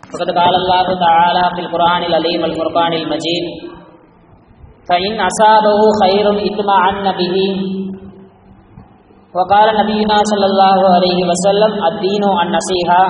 وقد قال الله تعالى في القرآن العليم الفرقان المجيد فإن أصابه خير اطمأن به وقال نبينا صلى الله عليه وسلم الدين النصيحة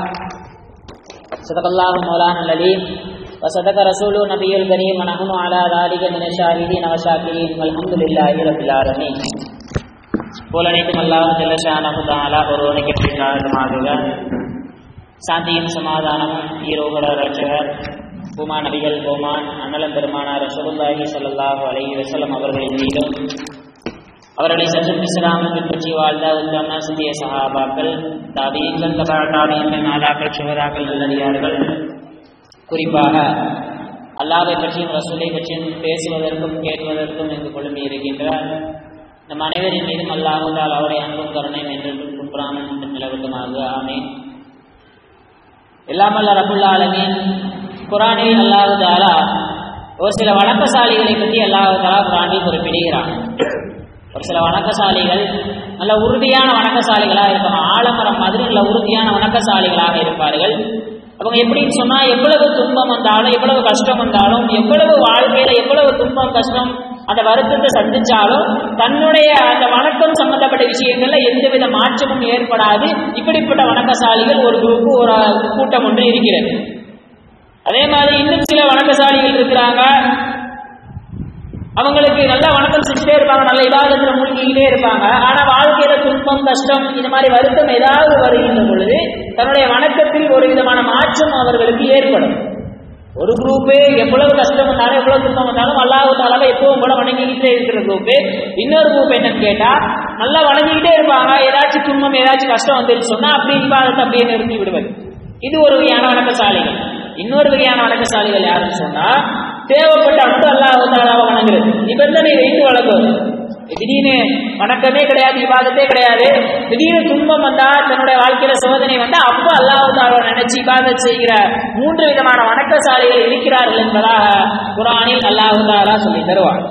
صدق الله مولانا العليم وصدق رسول نبي الكريم ونحن على ذلك من الشاهدين والشاكرين والحمد لله رب العالمين புலனைக்கும் அல்லாஹ் ஜல்லஷானஹு தஆலா ஒருவனுக்கு பின்னாடுமாக சாந்தியும் சமாதானமும் ஈரோகர ரட்சகர் பூமா நபிகள் கோமான் அண்ணலம் பெருமானார் ரசூலுல்லாஹி ஸல்லல்லாஹு அலைஹி வஸல்லம் அவர்களின் மீதும் அவர்களை சற்று இஸ்லாமை பின்பற்றி வாழ்ந்த உத்தம சிந்திய சஹாபாக்கள் தாபீன்கள் தபா தாபீன்கள் நாதாக்கள் சுகதாக்கள் நல்லடியார்கள் குறிப்பாக அல்லாவை பற்றியும் ரசூலை பற்றியும் பேசுவதற்கும் கேட்பதற்கும் இங்கு குழுமி இருக்கின்றார் நம் அனைவரின் மீதும் அல்லாஹால் அவருடைய அன்பும் கருணையும் என்றென்றும் குன்றாமல் நிலவட்டுமாக ஆமேன் எல்லாமல்ல ரபுல்லா அலமீன் குரானில் அல்லாஹு தாலா ஒரு சில வணக்கசாலிகளை பற்றி அல்லாஹு தாலா குரானில் குறிப்பிடுகிறான் ஒரு சில வணக்கசாலிகள் நல்ல உறுதியான வணக்கசாலிகளாக இருப்பாங்க ஆலமரம் மாதிரி நல்ல உறுதியான வணக்கசாலிகளாக இருப்பார்கள் அவங்க எப்படின்னு சொன்னா எவ்வளவு துன்பம் வந்தாலும் எவ்வளவு கஷ்டம் வந்தாலும் எவ்வளவு வாழ்க்கையில எவ்வளவு துன்பம் கஷ்டம் அந்த வருத்தத்தை சந்திச்சாலும் தன்னுடைய அந்த வணக்கம் சம்பந்தப்பட்ட விஷயங்கள்ல எந்தவித மாற்றமும் ஏற்படாது இப்படிப்பட்ட வணக்கசாலிகள் ஒரு குரூப் ஒரு கூட்டம் ஒன்று இருக்கிறது அதே மாதிரி இன்னும் சில வணக்கசாலிகள் இருக்கிறாங்க அவங்களுக்கு நல்ல வணக்கம் செஞ்சுட்டே இருப்பாங்க நல்ல இலாதத்துல மூழ்கிக்கிட்டே இருப்பாங்க ஆனா வாழ்க்கையில துன்பம் கஷ்டம் இந்த மாதிரி வருத்தம் ஏதாவது வருகின்ற பொழுது தன்னுடைய வணக்கத்தில் ஒரு விதமான மாற்றம் அவர்களுக்கு ஏற்படும் ஒரு குரூப்பு எவ்வளவு கஷ்டம் வந்தாலும் எவ்வளவு துன்பம் வந்தாலும் அல்லாஹு தாலாவை எப்பவும் போல வணங்கிக்கிட்டே இருக்கிற குரூப்பு இன்னொரு குரூப் என்னன்னு கேட்டா நல்லா வணங்கிக்கிட்டே இருப்பாங்க ஏதாச்சும் துன்பம் ஏதாச்சும் கஷ்டம் வந்துருச்சு சொன்னா அப்படி விவாதத்தை அப்படியே நிறுத்தி விடுவது இது ஒரு வகையான வணக்கசாலிகள் இன்னொரு வகையான வணக்கசாலிகள் யாருன்னு சொன்னா தேவைப்பட்ட மட்டும் அல்லாஹு தாலாவை வணங்குறது நிபந்தனை வைத்து வழங்குவது திடீர்னு வணக்கமே கிடையாது விவாதத்தே கிடையாது திடீர்னு துன்பம் வந்தா தன்னுடைய வாழ்க்கையில சோதனை வந்தா அப்ப அல்லாஹு தாலா நினைச்சு இபாதத் செய்கிற மூன்று விதமான வணக்கசாலிகள் இருக்கிறார்கள் என்பதாக குரானில் அல்லாஹு தாலா சொல்லி தருவார்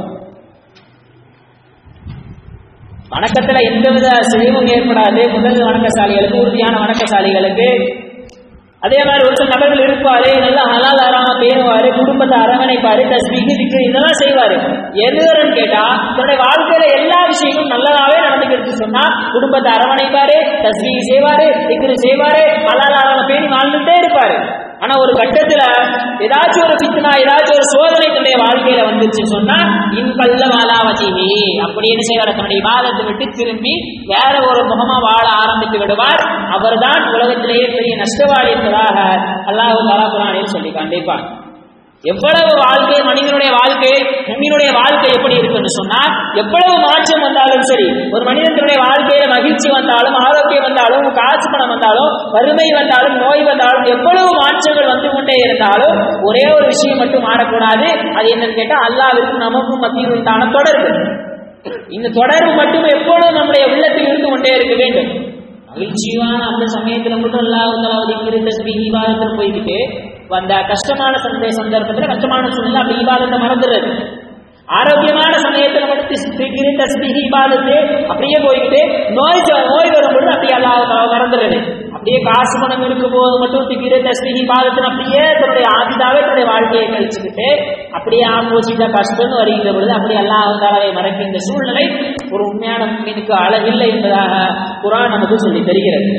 வணக்கத்துல எந்தவித சிதைவும் ஏற்படாது முதல் வணக்கசாலிகளுக்கு உறுதியான வணக்கசாலிகளுக்கு அதே மாதிரி ஒரு சில நபர்கள் இருப்பாரு நல்லா ஹலால் ஆறாம பேணுவாரு குடும்பத்தை அரவணைப்பாரு தஸ்மிக்கு திக்கு இதெல்லாம் செய்வாரு எதுன்னு கேட்டா தன்னுடைய வாழ்க்கையில எல்லா விஷயங்களும் நல்லதாவே நடந்துக்கிறது சொன்னா குடும்பத்தை அரவணைப்பாரு தஸ்மீக செய்வாரு திக்கு செய்வாரு ஹலால் ஆறாம பேணி வாழ்ந்துட்டே இருப்பாரு ஆனா ஒரு கட்டத்துல ஏதாச்சும் ஒரு பித்னா ஏதாச்சும் ஒரு சோதனை தன்னுடைய வாழ்க்கையில வந்துச்சு சொன்னா இன்பல்ல வாழாவதீனி அப்படி என்ன செய்வார் தன்னுடைய வாதத்தை விட்டு திரும்பி வேற ஒரு முகமா வாழ ஆரம்பித்து விடுவார் அவர்தான் உலகத்திலேயே பெரிய நஷ்டவாளி என்பதாக அல்லாஹு தாலா குரானில் சொல்லி கண்டிப்பார் எவ்வளவு வாழ்க்கை மனிதனுடைய வாழ்க்கை முன்னினுடைய வாழ்க்கை எப்படி இருக்குன்னு சொன்னா எவ்வளவு மாற்றம் வந்தாலும் சரி ஒரு மனிதனுடைய வாழ்க்கையில மகிழ்ச்சி வந்தாலும் ஆரோக்கியம் வந்தாலும் காசு பணம் வந்தாலும் வறுமை வந்தாலும் நோய் வந்தாலும் எவ்வளவு மாற்றங்கள் வந்து கொண்டே இருந்தாலும் ஒரே ஒரு விஷயம் மட்டும் மாறக்கூடாது அது என்னன்னு கேட்டா அல்லாவிற்கும் நமக்கும் மத்தியில் உண்டான தொடர்பு இந்த தொடர்பு மட்டும் எப்பொழுதும் நம்முடைய உள்ளத்தில் இருந்து கொண்டே இருக்க வேண்டும் மகிழ்ச்சியான அந்த சமயத்துல மட்டும் அல்லாஹ் இருந்த விவாதத்தில் போய்கிட்டு வந்த கஷ்டமான சந்தை சந்தர்ப்பத்தில் கஷ்டமான சூழ்நிலை அப்படி விவாதத்தை மறந்துடுறது ஆரோக்கியமான சமயத்துல மட்டும் தஸ்பிஹி இபாதத்து அப்படியே போய்கிட்டு நோய் நோய் வரும்பொழுது அப்படியே அல்லாஹ் மறந்துடுறது அப்படியே காசு பணம் இருக்கும் போது மட்டும் திகிர தஸ்பிஹி இபாதத்து அப்படியே தன்னுடைய ஆதிதாவே தன்னுடைய வாழ்க்கையை கழிச்சுக்கிட்டு அப்படியே ஆப்போசிட்டா கஷ்டம்னு வருகின்ற பொழுது அப்படியே அல்லாஹாலாவை மறைக்கின்ற சூழ்நிலை ஒரு உண்மையான மீனுக்கு அழகில்லை என்பதாக குரான் நமக்கு சொல்லி தருகிறது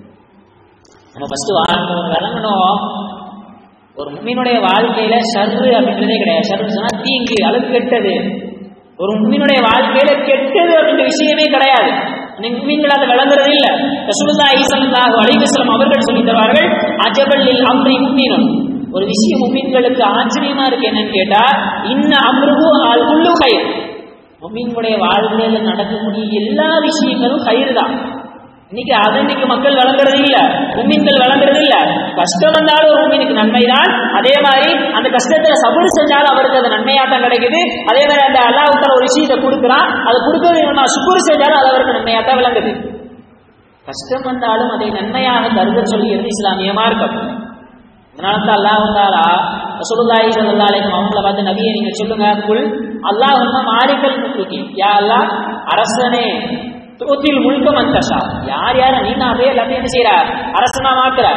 நம்ம ஃபர்ஸ்ட் வாழ்க்கை விளங்கணும் ஒரு மும்மினுடைய வாழ்க்கையில ஷர்ரு அப்படின்றதே கிடையாது ஷர்ரு சொன்னா தீங்கு அளவு கெட்டது ஒரு மும்மினுடைய வாழ்க்கையில கெட்டது அப்படின்ற விஷயமே கிடையாது மும்மின்கள் அதை விளங்குறது இல்ல ரசூலுல்லா ஈசல்லாஹு அலைஹிஸ்ஸலாம் அவர்கள் சொல்லி தருவார்கள் அஜபல்லில் அம்ரி மும்மினும் ஒரு விஷயம் மும்மின்களுக்கு ஆச்சரியமா இருக்கு என்னன்னு கேட்டா இன்ன அம்ருகு ஆல் உள்ளு கயிறு மும்மின்களுடைய வாழ்க்கையில நடக்கக்கூடிய எல்லா விஷயங்களும் கயிறு தான் இன்னைக்கு அது இன்னைக்கு மக்கள் வழங்குறது இல்ல உண்மீன்கள் வழங்குறது இல்ல கஷ்டம் வந்தாலும் ஒரு உண்மீனுக்கு நன்மைதான் அதே மாதிரி அந்த கஷ்டத்துல சபுடு செஞ்சாலும் அவருக்கு அது நன்மையா தான் கிடைக்குது அதே மாதிரி அந்த அல்லாஹால ஒரு விஷயத்தை கொடுக்குறான் அதை கொடுக்கறது நம்ம சுக்குரு செஞ்சாலும் அது அவருக்கு நன்மையா தான் விளங்குது கஷ்டம் வந்தாலும் அதை நன்மையாக கருத சொல்கிறது இஸ்லாமிய மார்க்கம் அதனால தான் அல்லாஹ் தாலா ரசூலுல்லாஹி ஸல்லல்லாஹு அலைஹி அவங்கள பார்த்து நபியை நீங்க சொல்லுங்க குல் அல்லாஹ் மாலிக்கல் முல்கி யா அல்லாஹ் அரசனே தூத்தில் முழுக்க மந்தஷா யார் யார நீ நான் அப்படியே எல்லாத்தையும் என்ன செய்யற அரசனா மாத்துற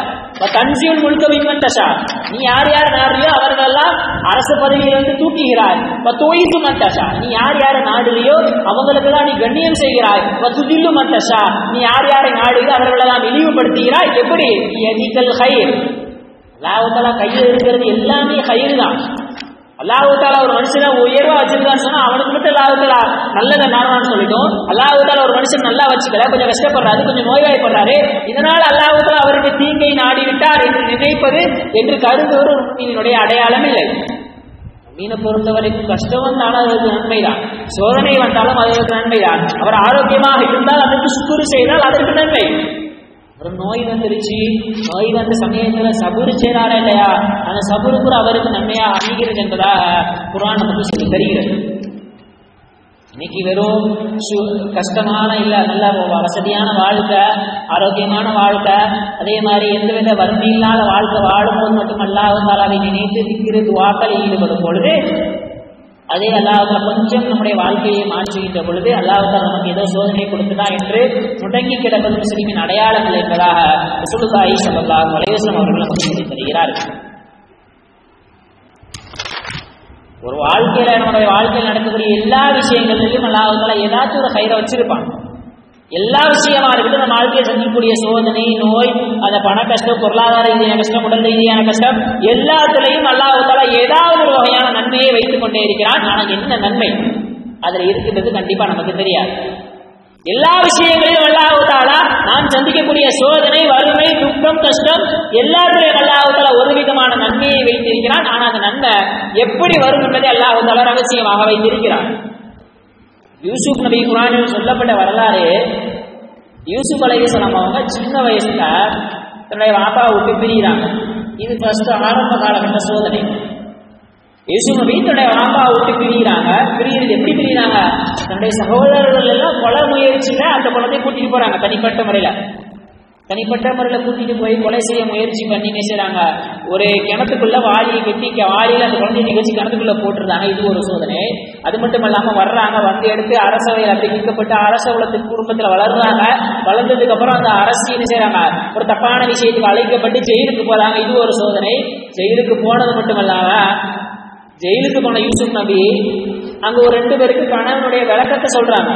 தன்சியுல் முழுக்க விமந்தஷா நீ யார் யார் நாடுறியோ அவர்களெல்லாம் அரசு பதவியிலிருந்து தூக்குகிறாய் தோயித்து மந்தஷா நீ யார் யார் நாடுறியோ அவங்களுக்கெல்லாம் நீ கண்ணியம் செய்கிறாய் துதில்லு மந்தஷா நீ யார் யாரை நாடுறியோ அவர்களெல்லாம் இழிவுபடுத்துகிறாய் எப்படி எதிகல் ஹைர் அல்லாஹாலா கையில் இருக்கிறது எல்லாமே கயிறு தான் அல்லாஹாலா ஒரு மனுஷனை உயர்வா வச்சிருக்கான்னு சொன்னா அவனுக்கு மட்டும் அல்லாஹாலா நல்லதை நாடுவான்னு சொல்லிட்டோம் அல்லாஹாலா ஒரு மனுஷன் நல்லா வச்சுக்கல கொஞ்சம் கஷ்டப்படுறாரு கொஞ்சம் நோய்வாய்ப்படுறாரு இதனால் அல்லாஹாலா அவருக்கு தீங்கை நாடி விட்டார் என்று நினைப்பது என்று கருதுவது ஒரு மீனுடைய அடையாளம் இல்லை மீனை பொறுத்தவரைக்கும் கஷ்டம் வந்தாலும் அதற்கு நன்மைதான் சோதனை வந்தாலும் அதற்கு நன்மைதான் அவர் ஆரோக்கியமாக இருந்தால் அதற்கு சுக்குறு செய்தால் அதற்கு நன்மை ஒரு நோய் வந்துருச்சு நோய் வந்த சமயத்துல சபுரு செய்றாரா இல்லையா அந்த சபுரு கூட அவருக்கு நன்மையா அமைகிறது என்பதாக குரான் நமக்கு சொல்லி தருகிறது இன்னைக்கு வெறும் சு- கஷ்டமான இல்ல நல்ல வசதியான வாழ்க்கை ஆரோக்கியமான வாழ்க்கை அதே மாதிரி எந்தவித வறுமை இல்லாத வாழ்க்கை வாழும்போது மட்டும் அல்லாஹ் அதை நினைத்து திக்கிற துவாக்களில் ஈடுபடும் பொழுது அதே அல்லாஹ் கொஞ்சம் நம்முடைய வாழ்க்கையை மாற்றுகின்ற பொழுது அல்லாஹ் நமக்கு ஏதோ சோதனை கொடுத்துட்டா என்று முடங்கி கிடப்பது முஸ்லிமின் அடையாளங்கள் என்பதாக ரசூலுல்லாஹி ஸல்லல்லாஹு அலைஹி வஸல்லம் அவர்கள் நமக்கு சொல்லித் தருகிறார்கள் ஒரு வாழ்க்கையில நம்முடைய வாழ்க்கையில் நடக்கக்கூடிய எல்லா விஷயங்களிலும் அல்லாஹால ஏதாச்சும் ஒரு கயிறை வச்சிருப்பான் எல்லா விஷயமா இருக்கட்டும் நம்ம வாழ்க்கையை சந்திக்கக்கூடிய சோதனை நோய் அந்த பண கஷ்டம் பொருளாதார ரீதியான கஷ்டம் உடல் ரீதியான கஷ்டம் எல்லாத்துலயும் அல்லாஹால ஏதாவது ஒரு வகையான நன்மையை வைத்துக் கொண்டே இருக்கிறான் ஆனா என்ன நன்மை அதுல இருக்கின்றது கண்டிப்பா நமக்கு தெரியாது எல்லா விஷயங்களிலும் அல்லாஹாலா நாம் சந்திக்கக்கூடிய சோதனை வறுமை துக்கம் கஷ்டம் எல்லாத்திலையும் அல்லாஹாலா ஒரு விதமான நன்மையை வைத்திருக்கிறான் ஆனா அந்த நன்மை எப்படி வரும் என்பதை அல்லாஹாலா ரகசியமாக வைத்திருக்கிறான் யூசுப் நபி குரானில் சொல்லப்பட்ட வரலாறு யூசுப் அலைஹிஸ்ஸலாம் அவங்க சின்ன வயசுல தன்னுடைய வாப்பா விட்டு பிரிகிறாங்க இது ஃபர்ஸ்ட் ஆரம்ப காலகட்ட சோதனை யூசுப் நபி தன்னுடைய வாப்பா விட்டு பிரிகிறாங்க பிரிகிறது எப்படி பிரிகிறாங்க தன்னுடைய சகோதரர்கள் எல்லாம் கொலை முயற்சியில அந்த குழந்தைய கூட்டிட்டு போறாங்க தனிப்பட்ட முறையில தனிப்பட்ட முறையில் கூட்டிட்டு போய் கொலை செய்ய முயற்சி பண்ணி என்ன செய்றாங்க ஒரு கிணத்துக்குள்ள வாளியை கட்டி க- வாளியில அந்த குழந்தைய நிகழ்ச்சி கிணத்துக்குள்ள போட்டுருந்தாங்க இது ஒரு சோதனை அது மட்டும் இல்லாம வர்றாங்க வந்து எடுத்து அரசவையில் அப்படி விற்கப்பட்டு அரசகுலத்தின் குடும்பத்துல வளர்றாங்க வளர்ந்ததுக்கு அப்புறம் அந்த அரசு என்ன செய்றாங்க ஒரு தப்பான விஷயத்துக்கு அழைக்கப்பட்டு ஜெயிலுக்கு போறாங்க இது ஒரு சோதனை ஜெயிலுக்கு போனது மட்டும் இல்லாம ஜெயிலுக்கு போன யூசுப் நபி அங்க ஒரு ரெண்டு பேருக்கு கணவனுடைய விளக்கத்தை சொல்றாங்க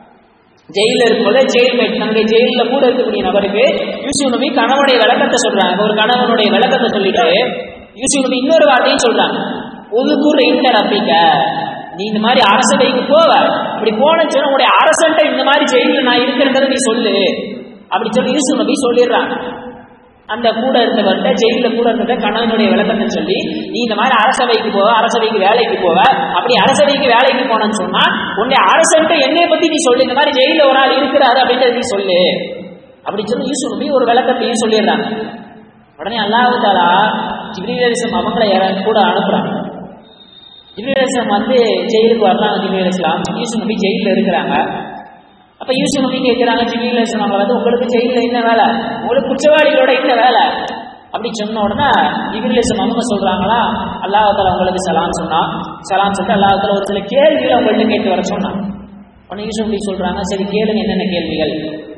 ஜெயில இருக்கும்போது ஜெயில் மேட் தன்னுடைய ஜெயில கூட இருக்கக்கூடிய நபருக்கு யூசுப் நபி கணவனுடைய விளக்கத்தை சொல்றாங்க ஒரு கணவனுடைய விளக்கத்தை சொல்லிட்டு யூசுப் நபி இன்னொரு வார்த்தையும் சொல்றாங்க ஒதுக்குற இன்டர் அப்படிங்க நீ இந்த மாதிரி அரசவைக்கு போவ அப்படி போனேன்னு சொன்னா உங்களுடைய அரசன்ட்ட இந்த மாதிரி ஜெயில நான் இருக்கிறேங்கிறத நீ சொல்லு அப்படி சொல்லி யூசுப் நபி சொல்லிடுறாங்க அந்த கூட இருந்தவர்கிட்ட ஜெயில கூட இருந்தத கணவனுடைய விளக்கத்தை சொல்லி நீ இந்த மாதிரி அரசவைக்கு போவ அரசவைக்கு வேலைக்கு போவ அப்படி அரசவைக்கு வேலைக்கு போனேன்னு சொன்னா உன்னை அரசன்ட்ட என்னைய பத்தி நீ சொல்லு இந்த மாதிரி ஜெயில ஒரு ஆள் இருக்கிறாரு அப்படின்றத நீ சொல்லு அப்படி சொல்லி யூசுப் நபி ஒரு விளக்கத்தையும் சொல்லிடுறாங்க உடனே அல்லாஹ் தாலா ஜிப்ரீல் அவங்கள யாராவது கூட அனுப்புறாங்க ஜிப்ரீல் வந்து ஜெயிலுக்கு வர்றாங்க ஜிப்ரீல் இஸ்லாம் யூசுப் நபி ஜெயிலில் இருக்கிறாங்க அப்ப யூசுப் நபி கேட்கிறாங்க ஜிப்ரீல் இஸ்லாம் வந்து உங்களுக்கு ஜெயிலில் என்ன வேலை உங்களுக்கு குற்றவாளிகளோட என்ன வேலை அப்படி சொன்ன உடனே ஜிப்ரீல் இஸ்லாம் அவங்க சொல்றாங்களா அல்லாஹ் தாலா உங்களுக்கு சலாம் சொன்னா சலாம் சொல்லிட்டு அல்லாஹ் தாலா ஒரு சில கேள்விகளை உங்கள்ட்ட கேட்டு வர சொன்னான் உடனே யூசுப் நபி சொல்றாங்க சரி கேளுங்க என்னென்ன கேள்விகள்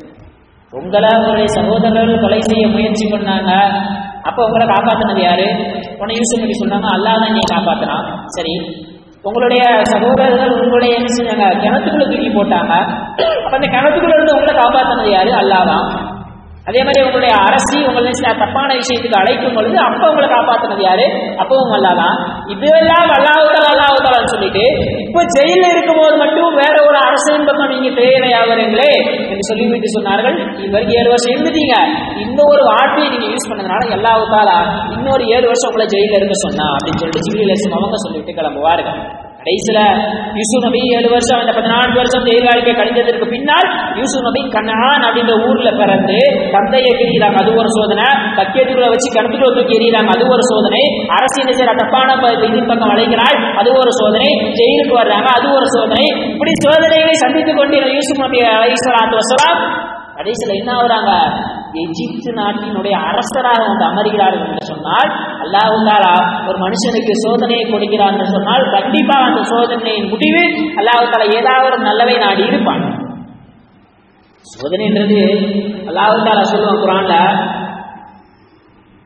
உங்களை உங்களுடைய சகோதரர்கள் கொலை செய்ய முயற்சி பண்ணாங்க அப்போ உங்களை காப்பாத்தினது யாரு உடனே யூசுப் நபி சொன்னாங்க அல்லாஹ் தான் நீ காப்பாத்தினான் சரி உங்களுடைய சகோதரர்கள் உங்களுடைய என்ன செஞ்சாங்க கிணத்துக்குள்ள தூக்கி போட்டாங்க அப்ப அந்த கிணத்துக்குள்ள இருந்து உங்களை காப்பாத்தினது யாரு அல்லாஹ் தான் அதே மாதிரி உங்களுடைய அரசி உங்களை சில தப்பான விஷயத்துக்கு அழைக்கும் பொழுது அப்ப உங்களை காப்பாத்தினது யாரு அப்பவும் அல்லாதான் இதெல்லாம் அல்லாஹால அல்லாஹாலன்னு சொல்லிட்டு இப்ப ஜெயில இருக்கும்போது மட்டும் வேற ஒரு அரசின் பக்கம் நீங்க தேவையாகிறீங்களே என்று சொல்லிவிட்டு சொன்னார்கள் இவருக்கு ஏழு வருஷம் இருந்துட்டீங்க இந்த ஒரு வார்த்தையை நீங்க யூஸ் பண்ணதுனால அல்லாஹாலா இன்னொரு ஏழு வருஷம் உங்களை ஜெயில இருக்க சொன்னா அப்படின்னு சொல்லிட்டு ஜிபிலேசம் அவங்க சொல்லிட்டு கிளம்புவார்கள் கடைசியில யூசுப் நபி ஏழு வருஷம் அந்த பதினான்கு வருஷம் ஜெயில் வாழ்க்கை கழிந்ததற்கு பின்னால் யூசுப் நபி கண்ணான் அப்படின்ற ஊர்ல பிறந்து தந்தையை எறிகிறாங்க அது ஒரு சோதனை பக்கெட்டுக்குள்ள வச்சு கிணத்துக்குள்ள தூக்கி எறிகிறாங்க அது ஒரு சோதனை அரசியல் செய்யற தப்பான ப- இது பக்கம் அழைக்கிறாள் அது ஒரு சோதனை ஜெயிலுக்கு வர்றாங்க அது ஒரு சோதனை இப்படி சோதனைகளை சந்தித்துக் கொண்டிருந்த யூசுப் நபி அலைஹிஸ்ஸலாத்து வஸலாம் கடைசியில் என்ன ஆகுறாங்க எகிப்து நாட்டினுடைய அரசராக வந்து அமர்கிறார்கள் என்று சொன்னால் அல்லாஹ் தாலா ஒரு மனுஷனுக்கு சோதனையை கொடுக்கிறார் என்று சொன்னால் கண்டிப்பா அந்த சோதனையின் முடிவு அல்லாஹ் தாலா ஏதாவது ஒரு நல்லவை நாடி இருப்பான் சோதனைன்றது அல்லாஹ் தாலா சொல்லுவான் குரான்ல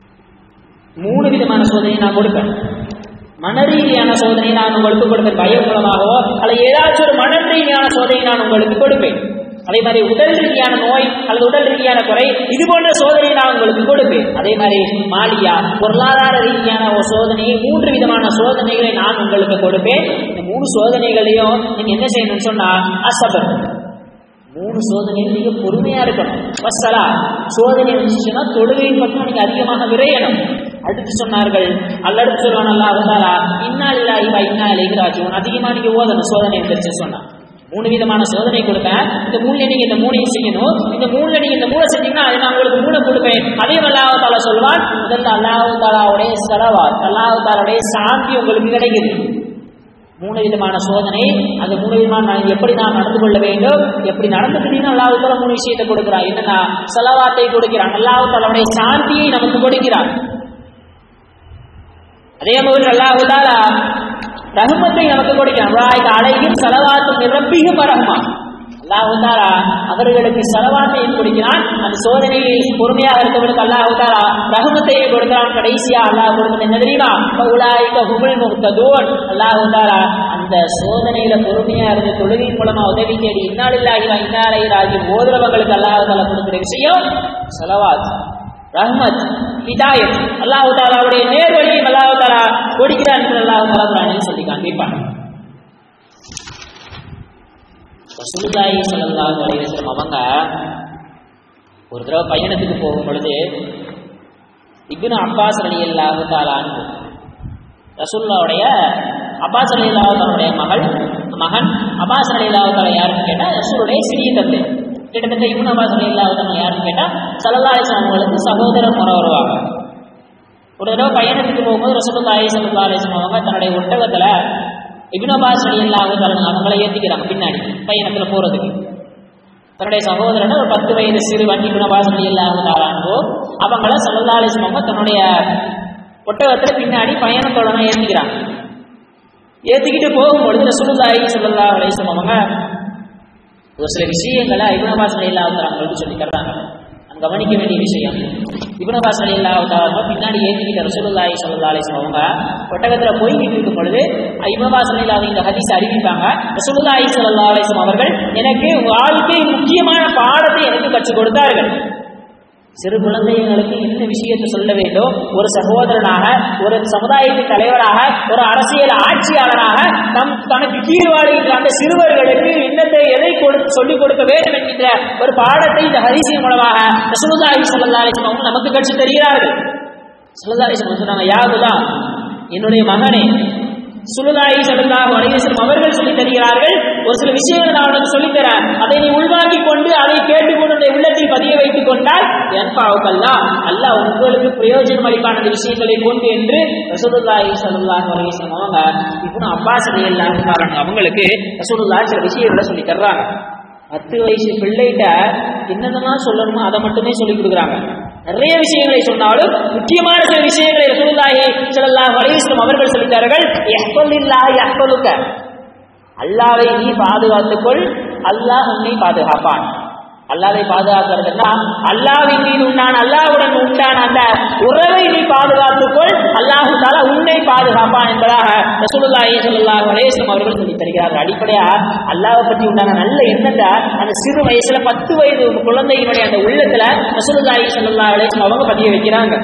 மூணு விதமான சோதனையை நான் கொடுப்பேன் மன ரீதியான சோதனையை நான் உங்களுக்கு கொடுப்பேன் பயம் மூலமாகவோ அல்லது ஏதாச்சும் ஒரு மன ரீதியான சோதனையை நான் உங்களுக்கு கொடுப்பேன் அதே மாதிரி உடல் ரீதியான நோய் அல்லது உடல் ரீதியான குறை இது போன்ற சோதனையை நான் உங்களுக்கு கொடுப்பேன் அதே மாதிரி மாலியா பொருளாதார ரீதியான ஒரு சோதனையை மூன்று விதமான சோதனைகளை நான் உங்களுக்கு கொடுப்பேன் இந்த மூணு சோதனைகளையும் நீங்க என்ன செய்யணும்னு சொன்னா அசபர் மூணு சோதனையும் நீங்க பொறுமையா இருக்கணும் வசலா சோதனை இருந்துச்சுன்னா தொழுகையின் பக்கம் நீங்க அதிகமாக விரையணும் அடுத்து சொன்னார்கள் அல்லடுத்து சொல்லுவான் அல்லா அவதாரா இன்னா இல்லா இவா இன்னா இலைகிறாச்சும் அதிகமா நீங்க ஓதணும் சோதனை இருந்துச்சு சொன்னா மூணு விதமான சோதனை கொடுப்பேன் இந்த மூணுல நீங்க இந்த மூணையும் செய்யணும் இந்த மூணுல நீங்க இந்த மூணை செஞ்சீங்கன்னா அது நான் உங்களுக்கு மூணை கொடுப்பேன் அதே அல்லாஹ் தாலா சொல்வான் முதல்ல அல்லாஹ் தாலாவுடைய செலவா அல்லாஹ் தாலாவுடைய சாந்தி உங்களுக்கு கிடைக்குது மூணு விதமான சோதனை அந்த மூணு விதமான நான் எப்படி நாம் நடந்து கொள்ள வேண்டும் எப்படி நடந்துக்கிட்டீங்கன்னா அல்லாஹ் தாலா மூணு விஷயத்தை கொடுக்கிறார் என்னன்னா செலவாத்தை கொடுக்கிறான் அல்லாஹ் தாலாவுடைய சாந்தியை நமக்கு கொடுக்கிறார் அதே மாதிரி அல்லாஹ் தாலா ரஹமத்தை நமக்கு கொடுக்கிறான் அழகின் செலவாத்தும் நிரம்பியும் ரஹ்மா அல்லாஹாரா அவர்களுக்கு செலவாத்தையும் கொடுக்கிறான் அந்த சோதனையில் பொறுமையாக இருக்கவர்களுக்கு அல்லாஹாரா ரகுமத்தையும் கொடுக்கிறான் கடைசியா அல்லாஹ் கொடுத்தது என்ன தெரியுமா உலாய்க்க ஹுமுல் முக்ததூன் அல்லாஹாரா அந்த சோதனையில பொறுமையா இருந்து தொழுகையின் மூலமா உதவி தேடி இன்னாலில்லாஹி இன்னாலைராகி ஓதுறவங்களுக்கு அல்லாஹால கொடுக்கிற விஷயம் செலவாத் ரஹ்மத் ஹிதாயத் அல்லாஹு தாலாவுடைய நேர்வழியும் அல்லாஹு தாலா கொடுக்கிறான் அல்லாஹு தாலா குரானில் சொல்லி காண்பிப்பான் ரசூலுல்லாஹி ஸல்லல்லாஹு அலைஹி வஸல்லம் அவங்க ஒரு தடவை பயணத்துக்கு போகும் பொழுது இப்னு அப்பாஸ் ரலியல்லாஹு தஆலா ரசூலுல்லாவுடைய அப்பாஸ் ரலியல்லாஹு தஆலாவுடைய மகள் மகன் அப்பாஸ் ரலியல்லாஹு தஆலா யாருன்னு கேட்டா ரசூலுடைய சிறிய தந்தை கிட்டத்தட்ட இப்னு அப்பாஸ் ரலியல்லாஹு தஆலா யாருன்னு கேட்டா ஸல்லல்லாஹு அலைஹி வஸல்லம் அவங்களுக்கு சகோதரர் முறை வருவாங்க ஒரு தடவை பயணத்துக்கு போகும்போது ரசூலுல்லாஹி ஸல்லல்லாஹு அலைஹி வஸல்லம் அவங்க தன்னுடைய ஒட்டகத்துல இபினபாஸ் அலியல்லாஹு தலன் அவங்களை ஏற்றிக்கிறாங்க பின்னாடி பயணத்தில் போகிறதுக்கு தன்னுடைய சகோதரனை ஒரு பத்து வயது சிறுவன் இபினபாஸ் அலியல்லாஹு தாலானோ அவங்கள சல்லல்லா அலிஸ்மவங்க தன்னுடைய ஒட்டகத்தில் பின்னாடி பயணத்தோட ஏற்றிக்கிறாங்க ஏற்றிக்கிட்டு போகும்பொழுது ரசூலுல்லாஹி சல்லல்லா அலிஸ்லம் அவங்க ஒரு சில விஷயங்களை இபினபாஸ் அலியல்லாஹு தாலாங்களுக்கு சொல்லி தர்றாங்க கவனிக்க வேண்டிய விஷயம் இபுனபாஸ் அலி அல்லாஹ் பின்னாடி ஏற்றிக்கிட்ட ரசூலுல்லாஹி ஸல்லல்லாஹு அலைஹி வஸல்லம் அவங்க ஒட்டகத்துல போய்கிட்டு இருக்கும் பொழுது இபுனபாஸ் அலி அல்லாஹ் இந்த ஹதீஸ் அறிவிப்பாங்க ரசூலுல்லாஹி ஸல்லல்லாஹு அலைஹி வஸல்லம் அவர்கள் எனக்கு வாழ்க்கை முக்கியமான பாடத்தை எனக்கு கற்றுக் கொடுத்தார்கள் சிறு குழந்தைகளுக்கு இந்த விஷயத்தை சொல்ல வேண்டும் ஒரு சகோதரனாக ஒரு சமுதாயத்தின் தலைவராக ஒரு அரசியல் ஆட்சியாளராக நம் தனக்கு கீழ் வாழ்கின்ற அந்த சிறுவர்களுக்கு இன்னத்தை எதை கொடுத்து சொல்லிக் கொடுக்க வேண்டும் என்கின்ற ஒரு பாடத்தை இந்த ஹரிசின் மூலமாக ரசூலுல்லாஹி ஸல்லல்லாஹு அலைஹி வஸல்லம் நமக்கு கற்று தருகிறார்கள் ஸல்லல்லாஹு அலைஹி வஸல்லம் சொன்னாங்க யாருதா என்னுடைய மகனே சுலுதாயி சல்லாஹு அலைவசம் அவர்கள் சொல்லித் தருகிறார்கள் ஒரு சில விஷயங்கள் நான் உனக்கு சொல்லித்தரேன் அதை நீ உள்வாங்கிக் கொண்டு அதை கேட்டுக்கொண்டு உள்ளத்தில் பதிய வைத்துக் கொண்டால் என்பாவுக்கல்லா அல்லாஹ் உங்களுக்கு பிரயோஜனம் அளிப்பான அந்த விஷயங்களை கொண்டு என்று ரசூலுல்லாஹி ஸல்லல்லாஹு அலைஹி வஸல்லம் அவங்க இப்போ அப்பாஸ் ரலியல்லாஹு காரணம் அவங்களுக்கு ரசூலுல்லாஹ் சில விஷயங்களை சொல்லி தர்றாங்க பத்து வயசு பிள்ளைகிட்ட என்னென்னலாம் சொல்லணுமோ அதை மட்டுமே சொல்லி கொடுக்குறாங்க நிறைய விஷயங்களை சொன்னாலும் முக்கியமான சில விஷயங்களை ரசூலுல்லாஹி ஸல்லல்லாஹு அலைஹி வஸல்லம் அவர்கள் சொல்லித்தார்கள் யஹ்பலில்லாஹ் யஹ்பலுக அல்லாஹ்வை நீ பாதுகாத்துக்கொள் அல்லாஹ் உன்னை பாதுகாப்பான் அல்லாவை பாதுகாக்கிறதுனா அல்லாவின் மீது உண்டான அல்லாவுடன் உண்டான அந்த உறவை நீ பாதுகாத்துக்கொள் அல்லாஹு தாலா உன்னை பாதுகாப்பான் என்பதாக ரசூலுல்லாஹி ஸல்லல்லாஹு அலைஹி வஸல்லம் அவர்கள் சொல்லி தருகிறார்கள் அடிப்படையா அல்லாஹ்வை பற்றி உண்டான நல்ல எண்ணத்தை அந்த சிறு வயசுல பத்து வயது குழந்தையினுடைய அந்த உள்ளத்துல ரசூலுல்லாஹி ஸல்லல்லாஹு அலைஹி வஸல்லம் அவங்க பதிய வைக்கிறாங்க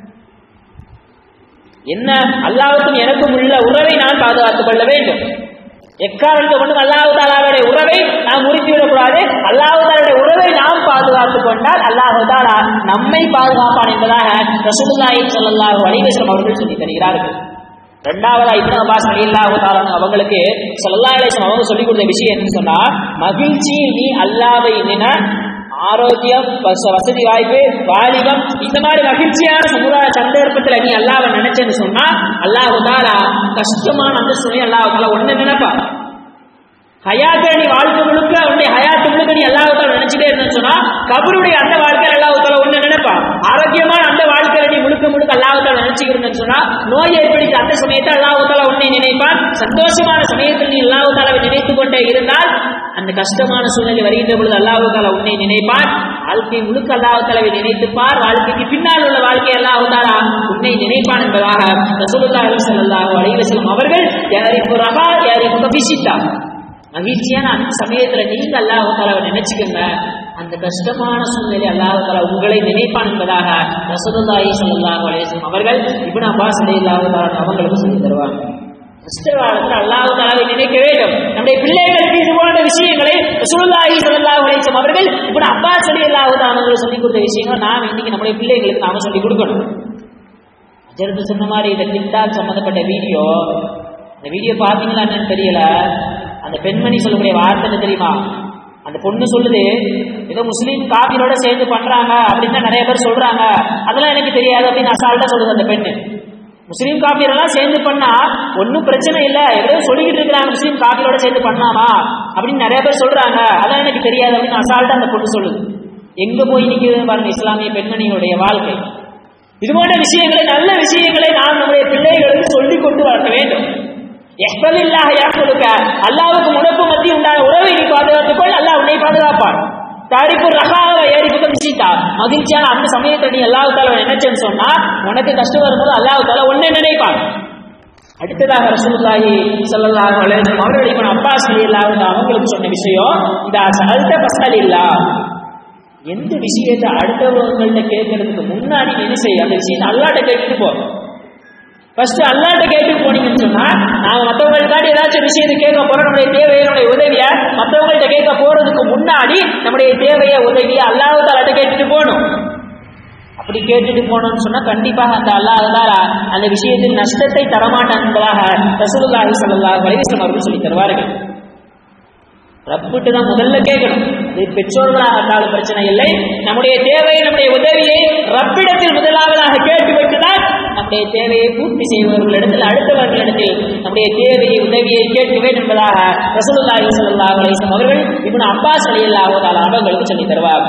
என்ன அல்லாவுக்கும் எனக்கும் உள்ள உறவை நான் பாதுகாத்துக் கொள்ள வேண்டும் எக்காரணத்தை கொண்டு அல்லாஹு தாலாவுடைய உறவை நாம் முறித்துவிடக்கூடாது அல்லாஹு தாலுடைய உறவை நாம் பாதுகாத்துக் கொண்டால் அல்லாஹு தாலா நம்மை பாதுகாப்பான் என்பதாக ரசூலுல்லாஹி ஸல்லல்லாஹு அலைஹி வஸல்லம் அவர்கள் சொல்லி தருகிறார்கள் ரெண்டாவதா இப்னு அப்பாஸ் ரலியல்லாஹு தஆலா அவங்களுக்கு ஸல்லல்லாஹு அலைஹி வஸல்லம் அவங்க சொல்லி கொடுத்த விஷயம் என்னன்னு சொன்னா மகிழ்ச்சி நீ அல்லாஹ்வை நின ஆரோக்கியம் வசதி வாய்ப்பு வாலிபம் இந்த மாதிரி மகிழ்ச்சியான சமுதாய சந்தர்ப்பத்துல நீ அல்லாவை நினைச்சேன்னு சொன்னா அல்லாஹு தாலா கஷ்டமான அந்த சூழ்நிலை அல்லாஹு தாலா ஒண்ணு நினைப்பா ஹயாத்தை நீ வாழ்க்கை முழுக்க உன்னுடைய ஹயாத்து முழுக்க நீ அல்லாஹு தாலா நினைச்சிட்டே இருந்தேன்னு சொன்னா கபருடைய அந்த வாழ்க்கையில அல்லாஹு தாலா ஒண்ணு நினைப்பா ஆரோக்கியமான அந்த வாழ்க்கையில நீ முழுக்க முழுக்க அல்லாஹால நினைச்சுக்கிறேன்னு சொன்னா நோய் ஏற்படுத்தி அந்த சமயத்தில் அல்லாஹால உன்னை நினைப்பான் சந்தோஷமான சமயத்தில் நீ அல்லாஹாலாவை நினைத்து கொண்டே இருந்தால் அந்த கஷ்டமான சூழ்நிலை வருகின்ற பொழுது அல்லாஹால உன்னை நினைப்பான் வாழ்க்கை முழுக்க அல்லாஹாலாவை நினைத்துப்பார் வாழ்க்கைக்கு பின்னால் உள்ள வாழ்க்கை அல்லாஹாலா உன்னை நினைப்பான் என்பதாக ரசூலுல்லாஹி ஸல்லல்லாஹு அலைஹி வஸல்லம் அவர்கள் யாரிஃபு ரஹா யாரிஃபு பிசித்தா மகிழ்ச்சியான அந்த சமயத்துல நீங்க அல்லாஹாலாவை நினைச்சுக்கோங்க அந்த கஷ்டமான சூழ்நிலை அல்லாஹாலா உங்களை நினைப்பான் என்பதாக ரசூலுல்லாஹி ஸல்லல்லாஹு அலைஹி வஸல்லம் அவர்கள் இப்னு அப்பாஸ் ரலியல்லாஹு தஆலா அவங்களுக்கு சொல்லி தருவாங்க கஷ்ட காலத்தில் அல்லாஹாலாவை நினைக்க வேண்டும் நம்முடைய பிள்ளைகளுக்கு இது போன்ற விஷயங்களை ரசூலுல்லாஹி ஸல்லல்லாஹு அலைஹி வஸல்லம் அவர்கள் இப்னு அப்பாஸ் ரலியல்லாஹு தஆலா அவர்கள் சொல்லி கொடுத்த விஷயங்கள் நாம் இன்னைக்கு நம்முடைய பிள்ளைகளுக்கு நாம சொல்லி கொடுக்கணும் அஜர்த்து சொன்ன மாதிரி இந்த டிக்டாக் சம்பந்தப்பட்ட வீடியோ அந்த வீடியோ பார்த்தீங்களா என்னன்னு தெரியல அந்த பெண்மணி சொல்லக்கூடிய வார்த்தை என்ன தெரியுமா அந்த பொண்ணு சொல்லுது ஏதோ முஸ்லீம் காபிரோட சேர்ந்து பண்றாங்க அப்படின்னு தான் நிறைய பேர் சொல்றாங்க அதெல்லாம் எனக்கு தெரியாது அப்படின்னு அசால்ட்டா சொல்லுது அந்த பெண்ணு முஸ்லீம் காபிரெல்லாம் சேர்ந்து பண்ணா ஒன்றும் பிரச்சனை இல்லை ஏதோ சொல்லிக்கிட்டு இருக்கிறாங்க முஸ்லீம் காபிரோட சேர்ந்து பண்ணலாமா அப்படின்னு நிறைய பேர் சொல்றாங்க அதெல்லாம் எனக்கு தெரியாது அப்படின்னு அசால்ட்டா அந்த பொண்ணு சொல்லுது எங்க போய் நிற்கிறது பாருங்க இஸ்லாமிய பெண்மணியுடைய வாழ்க்கை இது போன்ற விஷயங்களை நல்ல விஷயங்களை நாம் நம்முடைய பிள்ளைகளுக்கு சொல்லிக் கொண்டு வர வேண்டும் எஹ்பலில்லாஹ் யாக்குலுக்க அல்லாஹ்வுக்கு உனக்கு மத்திய உண்டான உறவை நீ பாதுகாத்துக்கொள் அல்லாஹ் உன்னை பாதுகாப்பான் தாரிப்பு ரகாவ ஏறிப்புக்கு மிசித்தா மகிழ்ச்சியான அந்த சமயத்தை நீ அல்லாஹ் தால நினைச்சேன்னு சொன்னா உனக்கு கஷ்டம் வரும்போது அல்லாஹ் தால உன்னை நினைப்பான் அடுத்ததாக ரசூலுல்லாஹி ஸல்லல்லாஹு அலைஹி வஸல்லம் அவர்கள் இப்ப அப்பாஸ் ரலியல்லாஹு அவங்களுக்கு சொன்ன விஷயம் இதா சஅல்த ஃபஸ்அல் இல்லா எந்த விஷயத்தை அடுத்தவங்கள்ட்ட கேட்கறதுக்கு முன்னாடி நீ என்ன செய்ய அந்த விஷயத்தை அல்லாட்ட கேட்டுட்டு போ ஃபர்ஸ்ட் அல்லாட்ட கேட்டு போனீங்கன்னு சொன்னா நாம மற்றவங்களுக்காண்டி ஏதாச்சும் விஷயத்தை கேட்க போறோம் நம்முடைய தேவையை நம்முடைய உதவிய மற்றவங்கள்ட்ட கேட்க போறதுக்கு முன்னாடி நம்முடைய தேவையை உதவியை அல்லாஹால கேட்டுட்டு போகணும் அப்படி கேட்டுட்டு போனோம்னு சொன்னா கண்டிப்பாக அந்த அல்லாஹால அந்த விஷயத்தில் நஷ்டத்தை தரமாட்டான் என்பதாக ரசூலுல்லாஹி ஸல்லல்லாஹு அலைஹி வஸல்லம் அவர்கள் சொல்லி தருவார்கள் ரப்பிட்டு தான் முதல்ல கேட்கணும் இது பெற்றோர்களாக இருந்தாலும் பிரச்சனை இல்லை நம்முடைய தேவையை நம்முடைய உதவியை ரப்பிடத்தில் முதலாவதாக கேட்டு விட்டுதான் நம்முடைய தேவையை பூர்த்தி செய்பவர்களிடத்தில் அடுத்தவர்களிடத்தில் நம்முடைய தேவையை உதவியை கேட்கவே என்பதாக ரசூலுல்லாஹி ஸல்லல்லாஹு அலைஹி வஸல்லம் அவர்கள் இப்னு அப்பாஸ் ரலியல்லாஹு தஆலா அவர்களுக்கு சொல்லி தருவார்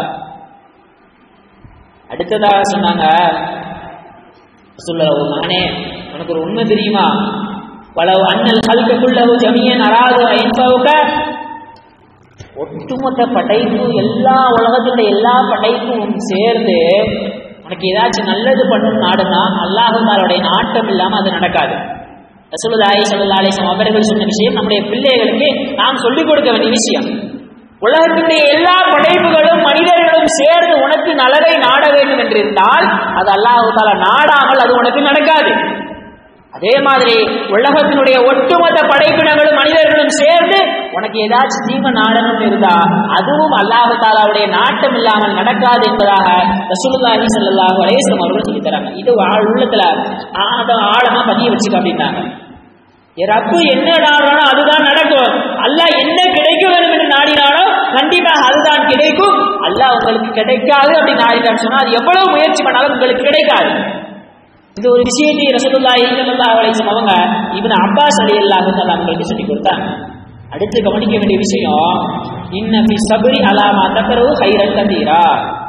அடுத்ததாக சொன்னாங்க ரசூலுல்லாஹ் மகனே உனக்கு ஒரு உண்மை தெரியுமா வளவு அண்ணல் கல்கக்குள்ளவு ஜமியன் அராது ஐன்பவுக்க ஒட்டுமொத்த படைப்பு எல்லா உலகத்துடைய எல்லா படைப்பும் சேர்ந்து உனக்கு ஏதாச்சும் நல்லது பண்ணணும் நாடுனா அல்லாஹாலுடைய நாட்டம் இல்லாம அது நடக்காது ரசூலுல்லாஹி ஸல்லல்லாஹு அலைஹி வஸல்லம் அவர்கள் சொன்ன விஷயம் நம்முடைய பிள்ளைகளுக்கு நாம் சொல்லிக் கொடுக்க வேண்டிய விஷயம் உலகத்துடைய எல்லா படைப்புகளும் மனிதர்களும் சேர்ந்து உனக்கு நலவை நாட வேண்டும் என்று இருந்தால் அது அல்லாஹு தாலா நாடாமல் அது உனக்கு நடக்காது அதே மாதிரி உலகத்தினுடைய ஒட்டுமொத்த படைப்பினங்களும் மனிதர்களும் சேர்ந்து உனக்கு ஏதாச்சும் தீம நாடகம் இருந்தா அதுவும் அல்லாஹு தாலாவுடைய நாட்டம் இல்லாமல் நடக்காது என்பதாக ரசூலுல்லாஹி ஸல்லல்லாஹு அலைஹி வஸல்லம் அவர்கள் சொல்லி தராங்க இது ஆழ் உள்ளத்துல ஆத ஆழமா பதிய வச்சுக்க அப்படின்னாங்க ரப்பு என்ன நாடுறானோ அதுதான் நடக்கும் அல்லாஹ் என்ன கிடைக்க வேண்டும் என்று நாடினானோ கண்டிப்பாக அதுதான் கிடைக்கும் அல்லாஹ் உங்களுக்கு கிடைக்காது அப்படின்னு நாடினான்னு சொன்னா அது எவ்வளவு முயற்சி பண்ணாலும் உங்களுக்கு கிடைக்காது இந்த ஒரு விஷயத்தை ரசூலுல்லாஹி ஸல்லல்லாஹு அலைஹி வஸல்லம் அவங்க இப்னு அப்பாஸ் ரலியல்லாஹு தஆலா அவங்களுக்கு சொல்லி கொடுத்தாங்க அடுத்து கவனிக்க வேண்டிய விஷயம் இன்ன ஃபி சப்ரி அலாமா தக்கரவு ஹைரன் கதீரா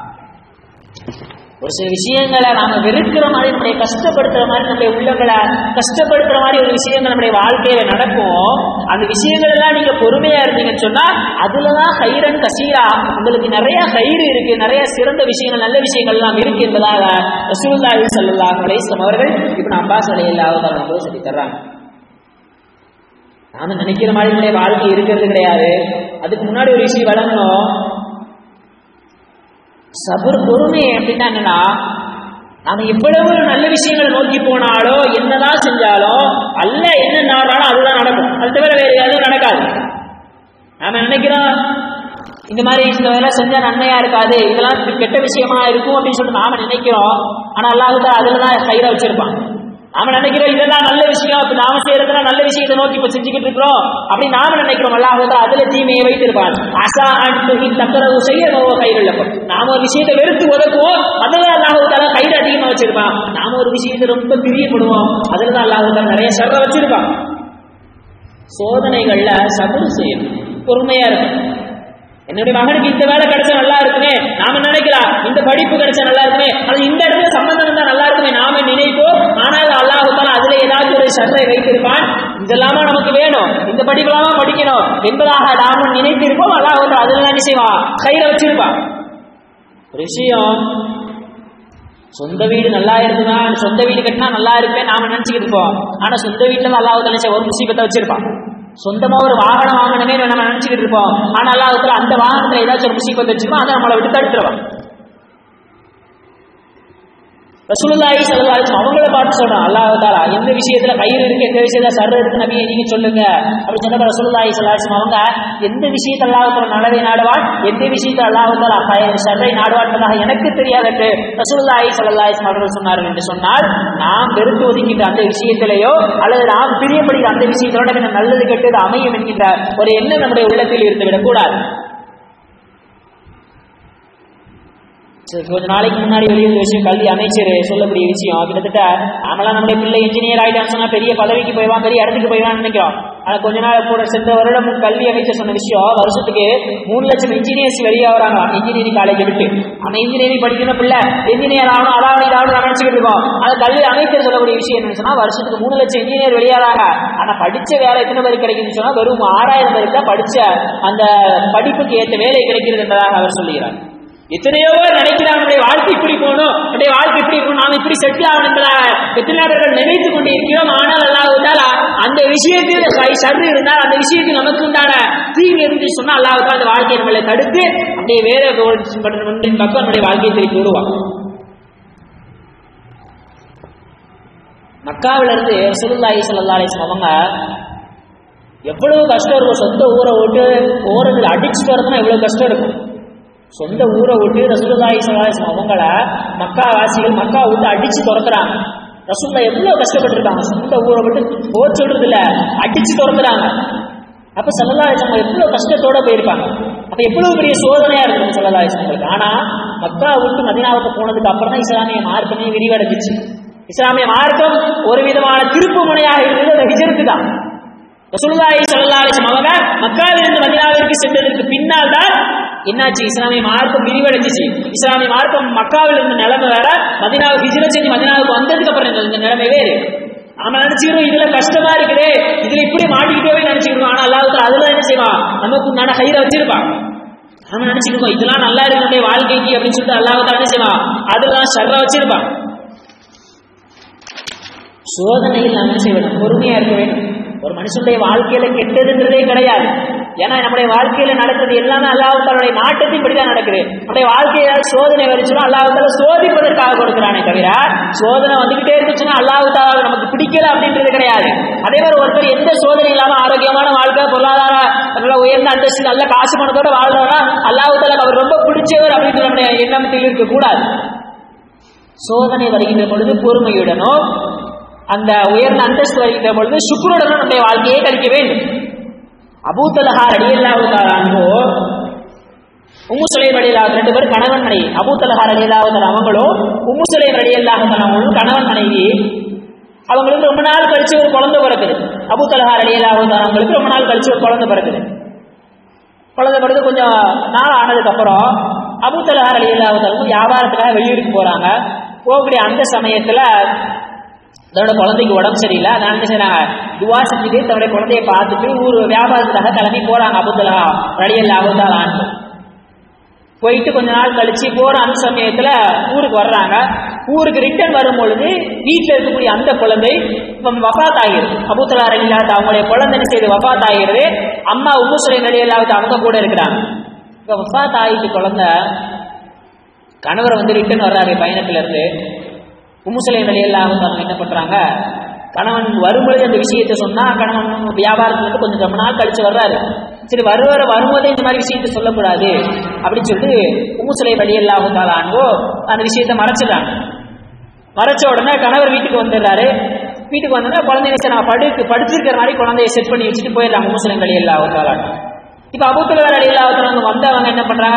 ஒரு சில விஷயங்களை நாம வெறுக்கிற மாதிரி நம்முடைய கஷ்டப்படுத்துற மாதிரி நம்முடைய உள்ளங்களை கஷ்டப்படுத்துற மாதிரி ஒரு விஷயங்கள் நம்முடைய வாழ்க்கையில நடக்கும் அந்த விஷயங்கள் எல்லாம் நீங்க பொறுமையா இருந்தீங்கன்னு சொன்னா அதுலதான் ஹைரன் கசீரா உங்களுக்கு நிறைய கயிறு இருக்கு நிறைய சிறந்த விஷயங்கள் நல்ல விஷயங்கள் எல்லாம் இருக்கு என்பதாக ரசூலுல்லாஹி ஸல்லல்லாஹு அலைஹி வஸல்லம் அவர்கள் இப்னு அப்பாஸ் ரலியல்லாஹு தஆலா சொல்லி தர்றாங்க நாம நினைக்கிற மாதிரி நம்முடைய வாழ்க்கை இருக்கிறது கிடையாது அதுக்கு முன்னாடி ஒரு விஷயம் வழங்கணும் சபர் பொறுமை அப்படின்னா என்னன்னா நாம எவ்வளவு நல்ல விஷயங்களை நோக்கி போனாலோ என்னதான் செஞ்சாலும் அல்ல என்ன நாடாலும் அதுதான் நடக்கும் அது தவிர வேறு எதுவும் நடக்காது நாம நினைக்கிறோம் இந்த மாதிரி இந்த வேலை செஞ்சா நன்மையா இருக்காது இதெல்லாம் கெட்ட விஷயமா இருக்கும் அப்படின்னு சொல்லிட்டு நாம நினைக்கிறோம் ஆனா அல்லாஹ் அதுல தான் கையில வச்சிருப்பான் நாம நினைக்கிறோம் இதெல்லாம் நல்ல விஷயம் இப்ப நாம செய்யறதுலாம் நல்ல விஷயத்தை நோக்கி இப்ப செஞ்சுக்கிட்டு இருக்கிறோம் அப்படி நாம நினைக்கிறோம் அல்லாஹ் அதுல தீமையை வைத்திருப்பான் அசா அன்பு தக்கரவு செய்ய கைகள் நாம ஒரு விஷயத்தை வெறுத்து ஒதுக்குவோம் அதுல அல்லாஹால கையில் அதிகமா வச்சிருப்பான் நாம ஒரு விஷயத்தை ரொம்ப பிரியப்படுவோம் அதுல தான் அல்லாஹால நிறைய சர்வ வச்சிருப்பான் சோதனைகள்ல சபரு செய்யணும் பொறுமையா இருக்கும் என்னுடைய மகனுக்கு இந்த வேலை கிடைச்சா நல்லா இருக்குமே நாம நினைக்கலாம் இந்த படிப்பு கிடைச்சா நல்லா இருக்குமே அது இந்த இடத்துல சம்பந்தம் இருந்தா நல்லா இருக்குமே ஷர்ரை வைத்திருப்பான் இதெல்லாமா நமக்கு வேணும் இந்த படிப்பெல்லாமா படிக்கணும் என்பதாக நாமும் நினைத்திருப்போம் அல்லாஹ் வந்து அதுல என்ன செய்வான் கையில வச்சிருப்பான் ஒரு விஷயம் சொந்த வீடு நல்லா இருக்குன்னா சொந்த வீடு கட்டினா நல்லா இருப்பேன் நாம நினைச்சுக்கிட்டு இருப்போம் ஆனா சொந்த வீட்டுல அல்லாஹ் நினைச்ச ஒரு முசீபத்தை வச்சிருப்பான் சொந்தமா ஒரு வாகனம் வாங்கணுமே நம்ம நினைச்சுக்கிட்டு இருப்போம் ஆனா அல்லாஹத்துல அந்த வாகனத்துல ஏதாச்சும் ஒரு முசீபத்தை வச்சிருப்போம் அதை நம்மளை விட்டு தடுத்துருவான் ரசூலுல்லாஹி ஸல்லல்லாஹு அலைஹி வஸல்லம் அவங்கள பார்த்து சொல்றான் அல்லாஹ் தஆலா எந்த விஷயத்துல கயிறு இருக்கு எந்த விஷயத்துல சர்ற இருக்கு நபியை நீங்க சொல்லுங்க அப்படி சொன்னப்ப ரசூலுல்லாஹி ஸல்லல்லாஹு அலைஹி வஸல்லம் அவங்க எந்த விஷயத்துல அல்லாஹ் தஆலா நல்லதை நாடுவான் எந்த விஷயத்துல அல்லாஹ் தஆலா கயிறு சர்ரை நாடுவான் என்பதாக எனக்கு தெரியாது என்று ரசூலுல்லாஹி ஸல்லல்லாஹு அலைஹி வஸல்லம் அவர்கள் சொன்னார்கள் என்று சொன்னால் நாம் வெறுத்து ஒதுக்கின்ற அந்த விஷயத்திலேயோ அல்லது நாம் பிரியப்படுகிற அந்த விஷயத்தோட எனக்கு நல்லது கெட்டது அமையும் என்கின்ற ஒரு எண்ணம் நம்முடைய உள்ளத்தில் இருந்து விடக்கூடாது சரி, கொஞ்ச நாளைக்கு முன்னாடி வெளியிருந்த விஷயம் கல்வி அமைச்சர் சொல்லக்கூடிய விஷயம் கிட்டத்தட்ட நாமெல்லாம் நம்முடைய பிள்ளை இன்ஜினியர் ஆகிட்டான்னு சொன்னா பெரிய பதவிக்கு போய்வான் பெரிய இடத்துக்கு போய்வான்னு நினைக்கிறோம் ஆனா கொஞ்ச நாள் கூட சென்ற வருடம் கல்வி அமைச்சர் சொன்ன விஷயம் வருஷத்துக்கு மூணு லட்சம் இன்ஜினியர்ஸ் வெளியே வராங்களாம் இன்ஜினியரிங் காலேஜ் விட்டு அவன் இன்ஜினியரிங் படிக்கிற பிள்ளை இன்ஜினியர் ஆகணும் அதாவது இதாவது நம்ம நினைச்சுக்கிட்டு இருக்கோம் அந்த கல்வி அமைச்சர் சொல்லக்கூடிய விஷயம் என்னன்னு சொன்னா வருஷத்துக்கு மூணு லட்சம் இன்ஜினியர் வெளியாகிறாங்க ஆனா படிச்ச வேலை எத்தனை பேர் கிடைக்குதுன்னு சொன்னா வெறும் ஆறாயிரம் பேருக்கு தான் படிச்ச அந்த படிப்புக்கு ஏற்ற வேலை கிடைக்கிறது என்பதாக அவர் சொல்லுகிறார் எத்தனையோ பேர் நினைக்கிறாங்க நம்முடைய வாழ்க்கை இப்படி போகணும் நம்முடைய வாழ்க்கை இப்படி இருக்கணும் நாம் இப்படி செட்டில் ஆகணும் என்பதாக எத்தனை பேர்கள் நினைத்து கொண்டு இருக்கிறோம் ஆனால் அல்லாஹ் அந்த விஷயத்தில் கை சர்று இருந்தால் அந்த விஷயத்தில் நமக்கு உண்டான தீங்கு இருந்து சொன்னால் அல்லாஹ் அந்த வாழ்க்கையை நம்மளை தடுத்து அப்படியே வேற ஒன்றின் பக்கம் நம்முடைய வாழ்க்கையை திருப்பி விடுவான் மக்காவில இருந்து சுருல்லாஹி சல்லா அலிஸ்லாம் அவங்க எவ்வளவு கஷ்டம் இருக்கும் சொந்த ஊரை விட்டு ஓரத்தில் அடிச்சுட்டு வரதுன்னா எவ்வளவு கஷ்டம் இருக்கும் சொந்த ஊரை விட்டு ரசூலுல்லாஹி ஸல்லல்லாஹு அவங்கள மக்கா வாசிகள் மக்கா விட்டு அடிச்சு துரத்துறாங்க ரசூல்லா எவ்வளவு கஷ்டப்பட்டிருக்காங்க சொந்த ஊரை விட்டு போச்சு விடுறது இல்ல அடிச்சு துரத்துறாங்க அப்ப சல்லல்லா அவங்க எவ்வளவு கஷ்டத்தோட போயிருப்பாங்க அப்ப எவ்வளவு பெரிய சோதனையா இருக்கும் சல்லல்லா இஸ்லாமங்களுக்கு ஆனா மக்கா விட்டு மதினாவுக்கு போனதுக்கு அப்புறம் தான் இஸ்லாமிய மார்க்கமே விரிவடைஞ்சிச்சு இஸ்லாமிய மார்க்கம் ஒரு விதமான திருப்பு முனையாக இருந்தது அந்த ஹிஜரத்து தான் ரசூலுல்லாஹி ஸல்லல்லாஹு அலைஹி வஸல்லம் அவங்க மக்காவிலிருந்து மதீனாவிற்கு சென்றதற்கு பின்னால் தான் என்னாச்சு இஸ்லாமிய மார்க்கம் விரிவடைஞ்சிச்சு இஸ்லாமிய மார்க்கம் மக்காவில் இருந்த நிலைமை வேற மதினாவுக்கு ஹிஜ்ரத் செஞ்சு மதினாவுக்கு வந்ததுக்கு அப்புறம் இந்த- இந்த நிலைமை வேறு நாம நினைச்சுக்கிறோம் இதுல கஷ்டமா இருக்குதே இதுல இப்படி மாட்டிக்கிட்டே நினைச்சுக்கிறோம் ஆனா அல்லாஹ் அதுல என்ன செய்வான் நமக்கு உண்டான கயிறை வச்சிருப்பான் நாம நினைச்சுக்கிறோம் இதெல்லாம் நல்லா இருக்கு நம்முடைய வாழ்க்கைக்கு அப்படின்னு சொல்லிட்டு அல்லாஹ் என்ன செய்வான் அதெல்லாம் ஷர்ரா வச்சிருப்பான் சோதனையில் நாம் என்ன செய்ய வேண்டும் பொறுமையா இருக்க வேண்டும் ஒரு மனுஷனுடைய வாழ்க்கையில கெட்டதுன்றதே கிடையாது ஏன்னா நம்முடைய வாழ்க்கையில நடக்கிறது எல்லாமே அல்லாஹாலுடைய நாட்டத்தின் படிதான் நடக்குது நம்முடைய வாழ்க்கையில சோதனை வருச்சுன்னா அல்லாஹால சோதிப்பதற்காக கொடுக்குறானே தவிர சோதனை வந்துகிட்டே இருந்துச்சுன்னா அல்லாஹால நமக்கு பிடிக்கல அப்படின்றது கிடையாது அதே மாதிரி ஒருத்தர் எந்த சோதனை இல்லாம ஆரோக்கியமான வாழ்க்கை பொருளாதார நல்ல உயர்ந்த அந்தஸ்து நல்ல காசு பணத்தோட வாழ்றோம்னா அல்லாஹால அவர் ரொம்ப பிடிச்சவர் அப்படின்ற நம்முடைய எண்ணத்தில் இருக்கக்கூடாது சோதனை வருகின்ற பொழுது பொறுமையுடனோ அந்த உயர்ந்த அந்தஸ்து வருகின்ற பொழுது சுக்குருடனும் நம்முடைய வாழ்க்கையை கழிக்க வேண்டும் அபூத்தலஹார் அடியல்லாவுக்காரோ உம்மு சுலைம் அடியல்லாஹ் ரெண்டு பேரும் கணவன் மனைவி அபூத்தலஹார் அடியல்லாவுக்கார அவங்களும் உம்மு சுலைம் அடியல்லாஹ் அவங்களும் கணவன் மனைவி அவங்களுக்கு ரொம்ப நாள் கழிச்சு ஒரு குழந்தை பிறக்குது அபூத்தலஹார் அடியல்லாவுக்கார அவங்களுக்கு ரொம்ப நாள் கழிச்சு ஒரு குழந்தை பிறக்குது குழந்தை பிறகு கொஞ்சம் நாள் ஆனதுக்கு அப்புறம் அபூத்தலஹார் அடியல்லாவுக்காரங்க வியாபாரத்துக்காக வெளியூருக்கு போறாங்க போகக்கூடிய அந்த சமயத்துல தன்னோட குழந்தைக்கு உடம்பு சரியில்லை அதனால என்ன செய்றாங்க துவா செஞ்சுட்டு தன்னுடைய குழந்தைய பார்த்துட்டு ஊர் வியாபாரத்துக்காக கிளம்பி போறாங்க அபுத்தலா ரடியல்ல அபுத்தாலான்னு போயிட்டு கொஞ்ச நாள் கழிச்சு போற அந்த சமயத்துல ஊருக்கு வர்றாங்க ஊருக்கு ரிட்டர்ன் வரும் பொழுது வீட்டில் இருக்கக்கூடிய அந்த குழந்தை இப்ப வஃபாத் ஆகிறது அபுத்தலா ரலில்லாத அவங்களுடைய குழந்தை என்ன செய்து வஃபாத் ஆகிறது அம்மா உம்மு சுலைம் ரலியல்லாவது அவங்க கூட இருக்கிறாங்க இப்ப வஃபாத் ஆகிட்டு குழந்தை கணவர் வந்து ரிட்டர்ன் வர்றாரு பயணத்துல இருந்து உம்முசலைம் வழியெல்லாம் அவங்க என்ன பண்றாங்க கணவன் வரும்பொழுது அந்த விஷயத்தை சொன்னா கணவன் வியாபாரத்துல இருந்து கொஞ்சம் ரொம்ப நாள் கழிச்சு வர்றாரு சரி வருவர வரும்போதே இந்த மாதிரி விஷயத்தை சொல்லக்கூடாது அப்படின்னு சொல்லிட்டு உம்முசலை வழியெல்லாம் தாளாண்டோ அந்த விஷயத்தை மறைச்சிட்டாங்க மறைச்ச உடனே கணவர் வீட்டுக்கு வந்துடுறாரு வீட்டுக்கு வந்தோடனே குழந்தைய சரி நான் படுக்கு படுத்திருக்கிற மாதிரி குழந்தைய செட் பண்ணி வச்சுட்டு போயிடுறாங்க முஸ்லிம் வழியெல்லாம் தாளாண்டோ இப்போ அபுத்துல வழியெல்லாம் வந்தவங்க என்ன பண்றாங்க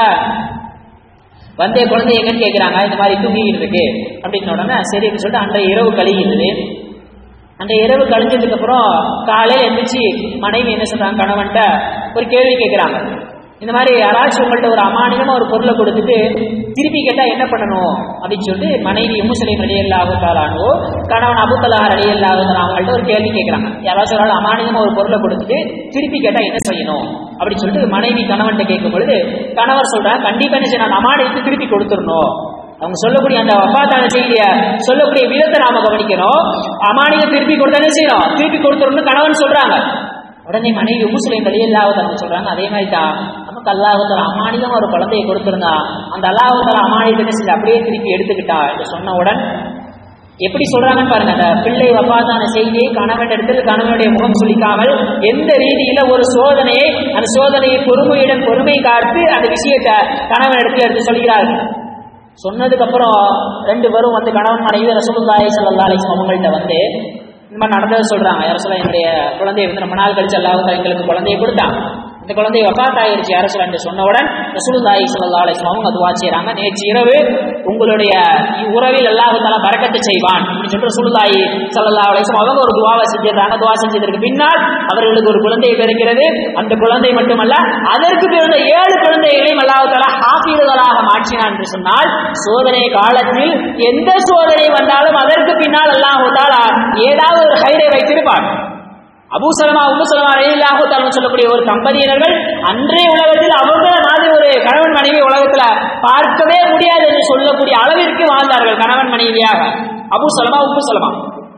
வந்தே குழந்தை எங்கன்னு கேட்குறாங்க இந்த மாதிரி தூங்கிட்டு இருக்கு அப்படின்னு உடனே சரின்னு சொல்லிட்டு அன்றைய இரவு கழிகிறது அன்றைய இரவு கழிஞ்சதுக்கு அப்புறம் காலையில் எந்திரிச்சு மனைவி என்ன சொல்றாங்க கணவன்ட்ட ஒரு கேள்வி கேட்குறாங்க இந்த மாதிரி யாராச்சும் உங்கள்ட்ட ஒரு அமானியமா ஒரு பொருளை கொடுத்துட்டு திருப்பி கேட்டா என்ன பண்ணணும் அப்படின்னு சொல்லிட்டு மனைவி முஸ்லீம் அடியல்லாவுத்தாலானோ கணவன் அபுத்தலார் அடியல்லாவுத்தால அவங்கள்ட்ட ஒரு கேள்வி கேட்கறாங்க யாராச்சும் ஒரு ஆள் அமானியமா ஒரு பொருளை கொடுத்துட்டு திருப்பி கேட்டா என்ன செய்யணும் அப்படின்னு சொல்லிட்டு மனைவி கணவன்கிட்ட கேட்கும் பொழுது கணவர் சொல்றாங்க கண்டிப்பா என்ன செய்யணும் அந்த அமானியத்தை திருப்பி கொடுத்துடணும் அவங்க சொல்லக்கூடிய அந்த வப்பாத்தான செய்திய சொல்லக்கூடிய விதத்தை நாம கவனிக்கணும் அமானியம் திருப்பி கொடுத்தா என்ன செய்யணும் திருப்பி கொடுத்துடணும்னு கணவன் சொல்றாங்க உடனே மனைவி முஸ்லீம் வெளியில்லாவதற்கு சொல்றாங்க அதே மாதிரி தான் நமக்கு அல்லாஹால அமானிதம் ஒரு குழந்தையை கொடுத்திருந்தா அந்த அல்லாஹால அமானிதத்தை செஞ்சு அப்படியே திருப்பி எடுத்துக்கிட்டா என்று சொன்னவுடன் எப்படி சொல்றாங்கன்னு பாருங்க அந்த பிள்ளை வப்பாதான செய்தியை கணவன் இடத்தில் கணவனுடைய முகம் சுளிக்காமல் எந்த ரீதியில ஒரு சோதனையை அந்த சோதனையை பொறுமையுடன் பொறுமை காத்து அந்த விஷயத்தை கணவன் இடத்துல எடுத்து சொல்கிறார்கள் சொன்னதுக்கு அப்புறம் ரெண்டு பேரும் வந்து கணவன் மனைவி ரசூலுல்லாஹி ஸல்லல்லாஹு அலைஹி வஸல்லம் அவங்கள்ட்ட வந்து இந்த மாதிரி நடந்ததை சொல்றாங்க யார சொல்ல என்னுடைய குழந்தைய வந்து ரொம்ப நாள் கழிச்சு அல்லாஹ் எங்களுக்கு குழந்தைய கொடுத்தான் இந்த குழந்தை வஃபாத் ஆயிருச்சு யார சொல்ல என்று சொன்ன உடன் ரசூலுல்லாஹி ஸல்லல்லாஹு அலைஹி வஸல்லம் அவங்க துஆ செய்றாங்க நேற்று இரவு உங்களுடைய உறவில் அல்லாஹ் தஆலா பரக்கத்து செய்வான் அப்படின்னு சொல்லிட்டு ரசூலுல்லாஹி ஸல்லல்லாஹு அலைஹி வஸல்லம் அவங்க ஒரு துஆவை செஞ்சிருந்தாங்க துஆ செஞ்சதற்கு பின்னால் அவர்களுக்கு ஒரு குழந்தை பிறக்கிறது அந்த குழந்தை மட்டுமல்ல அதற்கு பிறந்த ஏழு குழந்தைகளையும் அல்லாஹ் தஆலா ஹாஃபிர்களாக மாற்றினான் என்று சொன்னால் சோதனை காலத்தில் எந்த சோதனை வந்தாலும் அதற்கு பின்னால் அல்லாஹ் தஆலா ஏதாவது ஒரு கயிறை வைத்திருப்பான் அபூ சலமா உம்மு சலமா ரலியல்லாஹு தஆலா சொல்லக்கூடிய ஒரு தம்பதியினர்கள் அன்றைய உலகத்தில் அவங்கள மாதிரி ஒரு கணவன் மனைவி உலகத்துல பார்க்கவே முடியாது என்று சொல்லக்கூடிய அளவிற்கு வாழ்ந்தார்கள் கணவன் மனைவியாக Abu Salama Umm Salama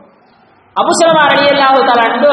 Abu Salama ரலியல்லாஹு தஆலா அன்பு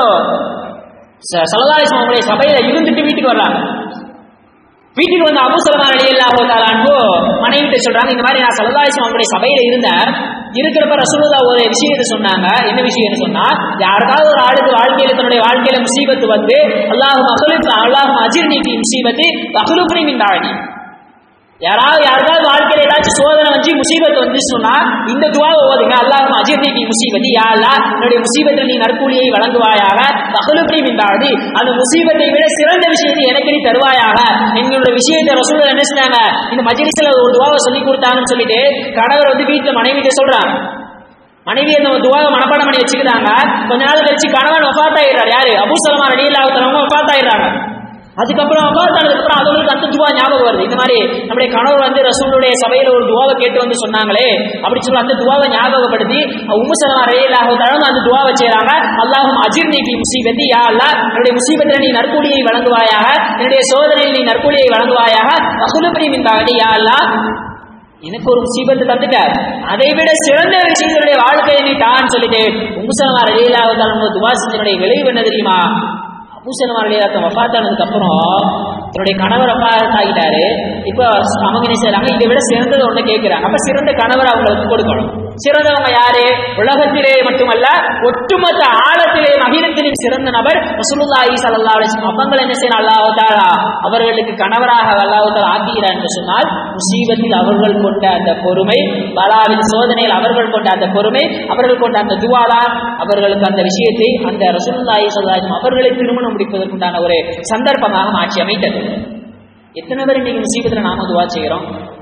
சல்லல்லாஹு அலைஹி சபையில இருந்துட்டு வீட்டுக்கு வர்றாங்க வீட்டுக்கு வந்து அபு சலமா அலி அல்லாஹு அன்பு மனைவிட்ட சொல்றாங்க இந்த மாதிரி நான் சல்லல்லாஹு அவங்களுடைய சபையில இருந்தேன் இருக்கிறப்ப ரசூலுல்லா ஒரு விஷயத்தை சொன்னாங்க என்ன விஷயம்னு சொன்னா யாருக்காவது ஒரு ஆளுக்கு வாழ்க்கையில தன்னுடைய வாழ்க்கையில முசீபத்து வந்து அல்லாஹ் மகளுக்கு அல்லாஹ் அஜிர் நீக்கி முசீபத்து அகலுபுரி மின்றாடி யாராவது யாருக்காவது வாழ்க்கையில ஏதாச்சும் சோதனை வந்து முசீபத்து வந்து சொன்னா இந்த துவாவை ஓதுங்க அல்லாஹ் அஜிர்னி முசீபத்தி யா அல்லா என்னுடைய முசீபத்தில் நீ நற்கூலியை வழங்குவாயாக பகலுபடி மின்றாடி அந்த முசீபத்தை விட சிறந்த விஷயத்தை எனக்கு நீ தருவாயாக எங்களுடைய விஷயத்தை ரசூல் என்ன சொன்னாங்க இந்த மஜிலிஸ்ல ஒரு துவாவை சொல்லி கொடுத்தாங்கன்னு சொல்லிட்டு கணவர் வந்து வீட்டுல மனைவிட்ட சொல்றாங்க மனைவி அந்த துவாவை மனப்பாடம் பண்ணி வச்சுக்கிறாங்க கொஞ்ச நாள் கழிச்சு கணவன் ஒஃபாத்தாயிடுறாரு யாரு அபு சலமா ரடியில்லாவுத்தனவங்க ஒஃபாத்தாயிடுறாங்க அதுக்கப்புறம் அப்பாத்தானதுக்கு அப்புறம் அவங்களுக்கு அந்த துவா ஞாபகம் வருது இந்த மாதிரி நம்முடைய கணவர் வந்து ரசூலுடைய சபையில ஒரு துவாவை கேட்டு வந்து சொன்னாங்களே அப்படி சொல்லி அந்த துவாவை ஞாபகப்படுத்தி உம்மு சலமா ரயிலாக தழந்து அந்த துவாவை செய்யறாங்க அல்லாஹும் அஜிர் நீ முசீபத்தி யா அல்லா என்னுடைய முசீபத்தில் நீ நற்கூலியை வழங்குவாயாக என்னுடைய சோதனையில் நீ நற்கூலியை வழங்குவாயாக அகுலுபரி மின்பாகடி யா அல்லா எனக்கு ஒரு முசீபத்து தந்துட்டார் அதை விட சிறந்த விஷயங்களுடைய வாழ்க்கையை நீ தான் சொல்லிட்டு உம்முசலமா ரயிலாக துவா செஞ்சனுடைய விளைவு என்ன தெரியுமா பூசணமா ரலியல்லாஹு வஃபாத்தானதுக்கு அப்புறம் தன்னுடைய கணவர் வஃபாத் ஆகிட்டாரு இப்போ அவங்க என்ன செய்றாங்க இதை விட சிறந்தது ஒண்ணு கேட்கிறாங்க அப்ப சிறந்த கணவர் அவங்களுக்கு கொடுக்கணும் சிறந்தவங்க யாரு உலகத்திலே மட்டுமல்ல ஒட்டுமொத்த ஆழத்திலே மகிழத்திலும் சிறந்த நபர் ரசூலுல்லாஹி ஸல்லல்லாஹு அலைஹி வஸல்லம் அவங்களை என்ன செய்யணும் அல்லாஹ் தஆலா அவர்களுக்கு கணவராக அல்லாஹ் தஆலா ஆக்குகிறார் என்று சொன்னால் முசீபத்தில் அவர்கள் கொண்ட அந்த பொறுமை பலாவின் சோதனையில் அவர்கள் கொண்ட அந்த பொறுமை அவர்கள் கொண்ட அந்த துவாதான் அவர்களுக்கு அந்த விஷயத்தை அந்த ரசூலுல்லாஹி ஸல்லல்லாஹு அலைஹி வஸல்லம் அவர்களை திருமணம் முடிப்பதற்குண்டான ஒரு சந்தர்ப்பமாக மாற்றி அமைத்தது எத்தனை பேர் இன்னைக்கு முசீபத்தில் நாம துவா செய்கிறோம்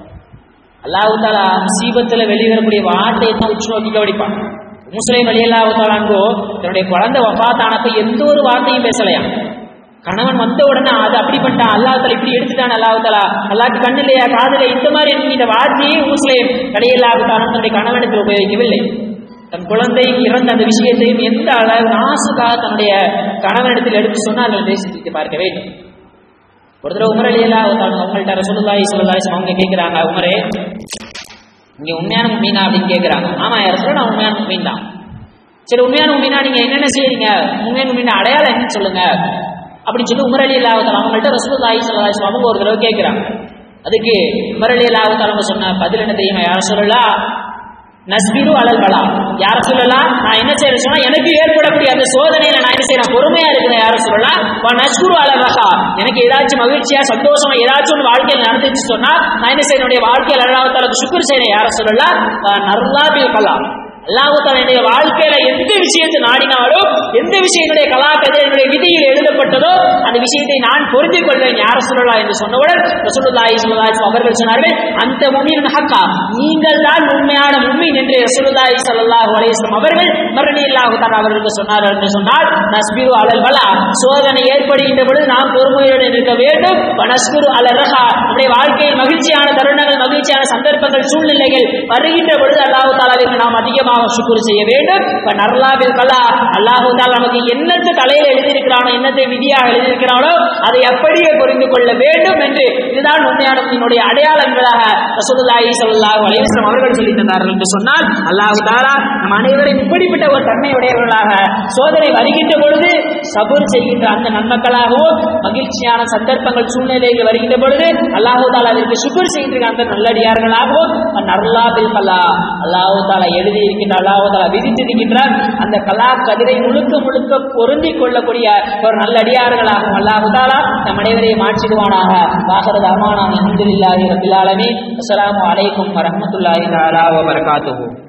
அல்லாஹு தாலா முசீபத்தில் வெளிவரக்கூடிய வார்த்தையை தான் உற்று நோக்கி கவனிப்பான் முஸ்லிம் அலி அல்லாஹு தாலாங்கோ தன்னுடைய குழந்தை வஃபாத்தானப்ப எந்த ஒரு வார்த்தையும் பேசலையா கணவன் வந்த உடனே அது அப்படி பண்ணிட்டான் அல்லாஹ் தாலா இப்படி எடுத்துட்டான் அல்லாஹு தாலா அல்லாஹ்க்கு கண்ணு இல்லையா காதுல இந்த மாதிரி என்கிற வார்த்தையை முஸ்லிம் அலி அல்லாஹு தாலா தன்னுடைய கணவனுக்கு உபயோகிக்கவில்லை தன் குழந்தை இறந்த அந்த விஷயத்தையும் எந்த அளவு நாசுக்காக தன்னுடைய கணவனிடத்தில் எடுத்து சொன்னால் அதை சிந்தித்து பார்க்க வேண்டும் ஒரு தடவை உமர் அலியலா அவங்கள்ட்ட ரசூலுல்லாஹி ஸல்லல்லாஹு அலைஹி அவங்க கேட்குறாங்க உமரே நீங்க உண்மையான மீனா அப்படின்னு கேட்குறாங்க ஆமா யார் சொல்ல நான் உண்மையான மீன் தான் சரி உண்மையான மீனா நீங்க என்னென்ன செய்றீங்க உண்மையான மீன் அடையாளம் என்னன்னு சொல்லுங்க அப்படின்னு சொல்லி உமர் அலி அல்லாஹ் அவங்கள்ட்ட ரசூலுல்லாஹி ஸல்லல்லாஹு அலைஹி அவங்க ஒரு தடவை கேட்குறாங்க அதுக்கு உமர் அலி அல்லாஹ் அவங்க சொன்ன பதில் என்ன தெரியுமா யார் சொல்லலாம் நஸ்பிரு அலல் பலா யார சொல்லலாம் நான் என்ன செய்யறேன் சொன்னா எனக்கு ஏற்படக்கூடிய அந்த சோதனையில நான் என்ன செய்யறேன் பொறுமையா இருக்கிறேன் யார சொல்லலாம் வா நஸ்குரு அலல் ரஹா எனக்கு ஏதாச்சும் மகிழ்ச்சியா சந்தோஷமா ஏதாச்சும் ஒன்று வாழ்க்கையில் நடந்துச்சு சொன்னா நான் என்ன செய்யணும் என்னுடைய வாழ்க்கையில் அல்லாஹாலுக்கு சுக்குர் செய்யறேன் யார சொல்லலாம் நர்லா பில் கலா அல்லாஹால என்னுடைய வாழ்க்கையில எந்த விஷயத்தை நாடினாலும் எந்த விஷயம் என்னுடைய கலாக்கத்தில் என்னுடைய விதியில் எழுத எழுதப்பட்டதோ அந்த விஷயத்தை நான் பொருந்திக் கொள்வேன் யார சொல்லலாம் என்று சொன்னவுடன் ரசூலுல்லாஹி ஸல்லல்லாஹு அலைஹி அவர்கள் சொன்னார்கள் அந்த முஃமின் ஹக்கா நீங்கள் தான் உண்மையான முஃமின் என்று ரசூலுல்லாஹி ஸல்லல்லாஹு அலைஹி வஸல்லம் அவர்கள் மரணியல்லாஹு தஆலா அவர்களுக்கு சொன்னார்கள் என்று சொன்னால் நஸ்பிரு அலல் பலா சோதனை ஏற்படுகின்ற பொழுது நாம் பொறுமையுடன் இருக்க வேண்டும் வனஸ்குரு அலல் ரஹா நம்முடைய வாழ்க்கையில் மகிழ்ச்சியான தருணங்கள் மகிழ்ச்சியான சந்தர்ப்பங்கள் சூழ்நிலைகள் வருகின்ற பொழுது அல்லாஹு தாலாவிற்கு நாம் அதிகமாக சுக்குர் செய்ய வேண்டும் இப்ப நர்லாவில் கலா அல்லாஹு தாலா நமக்கு என்னத்தை தலையில் எழுதியிருக்கிறானோ என்னத்தை விதியாக எழுதியிருக்கிறானோ அதை அப்படியே புரிந்து கொள்ள வேண்டும் என்று இதுதான் உண்மையானத்தினுடைய அடையாளங்களாக ரசூலுல்லாஹி ஸல்லல்லாஹு அலைஹி வஸல்லம் அவர்கள் சொல்லி தந்தார்கள் என்று சொன்னால் அல்லாஹு தாலா நம் அனைவரையும் இப்படிப்பட்ட ஒரு தன்மையுடையவர்களாக சோதனை வருகின்ற பொழுது சபூர் செய்கின்ற அந்த நன்மக்களாகவும் மகிழ்ச்சியான சந்தர்ப்பங்கள் சூழ்நிலைகள் வருகின்ற பொழுது அல்லாஹு தாலா அதற்கு சுக்குர் செய்கின்ற அந்த நல்லடியார்களாகவும் நர்லா பில் கலா அல்லாஹு தாலா எழுதி இருக்கின்ற அல்லாஹு தாலா விதித்திருக்கின்றார் அந்த கலா கதிரை முழுக்க முழுக்க பொருந்தி கொள்ளக்கூடிய ஒரு நல்லடியார்களாகவும் அல்லாஹு தாலா நம் அனைவரையும் மாற்றிடுவானாக வாகரது அமானான் அஹமதுல்லாஹி ரபில் ஆலமீன் அஸ்ஸலாமு அலைக்கும் வரஹ்மத்துல்லாஹி தஆலா வ பரகாத்துஹு